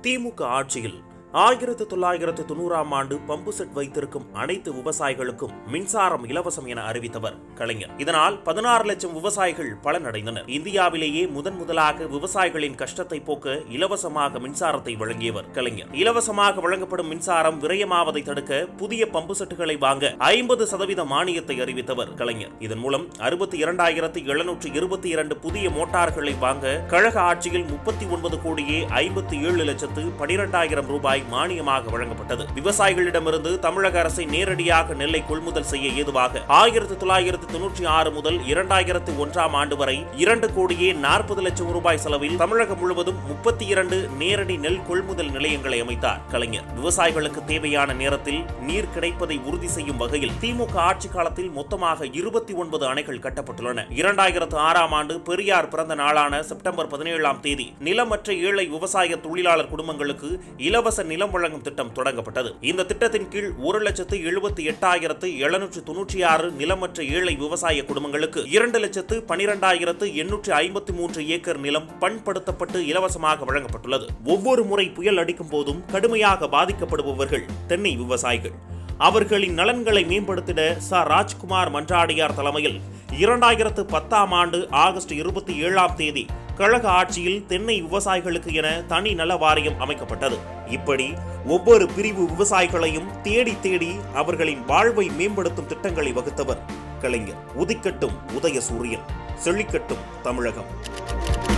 திமுக ஆட்சியில் ஆயிரத்து தொள்ளாயிரத்து தொண்ணூறாம் ஆண்டு பம்பு செட் வைத்திருக்கும் அனைத்து விவசாயிகளுக்கும் மின்சாரம் இலவசம் என அறிவித்தவர் கலைஞர் இதனால் பதினாறு லட்சம் விவசாயிகள் பலனடைந்தனர் இந்தியாவிலேயே முதன் முதலாக விவசாயிகளின் கஷ்டத்தை போக்க இலவசமாக மின்சாரத்தை வழங்கியவர் கலைஞர் இலவசமாக வழங்கப்படும் மின்சாரம் விரயமாவதை தடுக்க புதிய பம்பு செட்டுகளை வாங்க ஐம்பது சதவீத மானியத்தை அறிவித்தவர் கலைஞர் இதன் மூலம் அறுபத்தி இரண்டாயிரத்தி எழுநூற்று இருபத்தி இரண்டு புதிய மோட்டார்களை வாங்க கழக ஆட்சியில் முப்பத்தி ஒன்பது கோடியே ஐம்பத்தி ஏழு லட்சத்து பனிரெண்டாயிரம் ரூபாய் மானியமாக வழங்கப்பட்டது விவசாயிகளிடமிருந்து தமிழக அரசை நேரடியாக நெல்லை கொள்முதல் செய்ய ஏதுவாக ஆயிரத்தி தொள்ளாயிரத்தி தொன்னூற்றி ஆறு முதல் இரண்டாயிரத்தி ஒன்றாம் ஆண்டு வரை இரண்டு கோடியே நாற்பது லட்சம் ரூபாய் செலவில் தமிழகம் முழுவதும் முப்பத்தி இரண்டு நேரடி நெல் கொள்முதல் நிலையங்களை அமைத்தார் கலைஞர் விவசாயிகளுக்கு தேவையான நேரத்தில் நீர் கிடைப்பதை உறுதி செய்யும் வகையில் திமுக ஆட்சி காலத்தில் மொத்தமாக இருபத்தி ஒன்பது அணைகள் கட்டப்பட்டுள்ளன இரண்டாயிரத்து ஆறாம் ஆண்டு பெரியார் பிறந்த நாளான செப்டம்பர் பதினேழாம் தேதி நிலமற்ற ஏழை விவசாய தொழிலாளர் குடும்பங்களுக்கு இலவச நிலம் வழங்கும் திட்டம் தொடங்கப்பட்டது இந்த திட்டத்தின் கீழ் ஒரு லட்சத்து எழுபத்தி எட்டாயிரத்து எழுநூற்று தொன்னூற்றி ஆறு நிலமற்ற ஏழை விவசாய குடும்பங்களுக்கு இரண்டு லட்சத்து பனிரெண்டாயிரத்து எண்ணூற்று ஐம்பத்தி மூன்று ஏக்கர் நிலம் பண்படுத்தப்பட்டு இலவசமாக வழங்கப்பட்டுள்ளது ஒவ்வொரு முறை புயல் அடிக்கும் போதும் கடுமையாக பாதிக்கப்படுபவர்கள் தென்னை விவசாயிகள் அவர்களின் நலன்களை மேம்படுத்திட ச ராஜ்குமார் மன்றாடியார் தலைமையில் இரண்டாயிரத்து பத்தாம் ஆண்டு ஆகஸ்ட் இருபத்தி ஏழாம் தேதி கழக ஆட்சியில் தென்னை விவசாயிகளுக்கு என தனி நல வாரியம் அமைக்கப்பட்டது இப்படி ஒவ்வொரு பிரிவு விவசாயிகளையும் தேடி தேடி அவர்களின் வாழ்வை மேம்படுத்தும் திட்டங்களை வகுத்தவர் கலைஞர் உதிக்கட்டும் உதய சூரியன் செழிக்கட்டும் தமிழகம்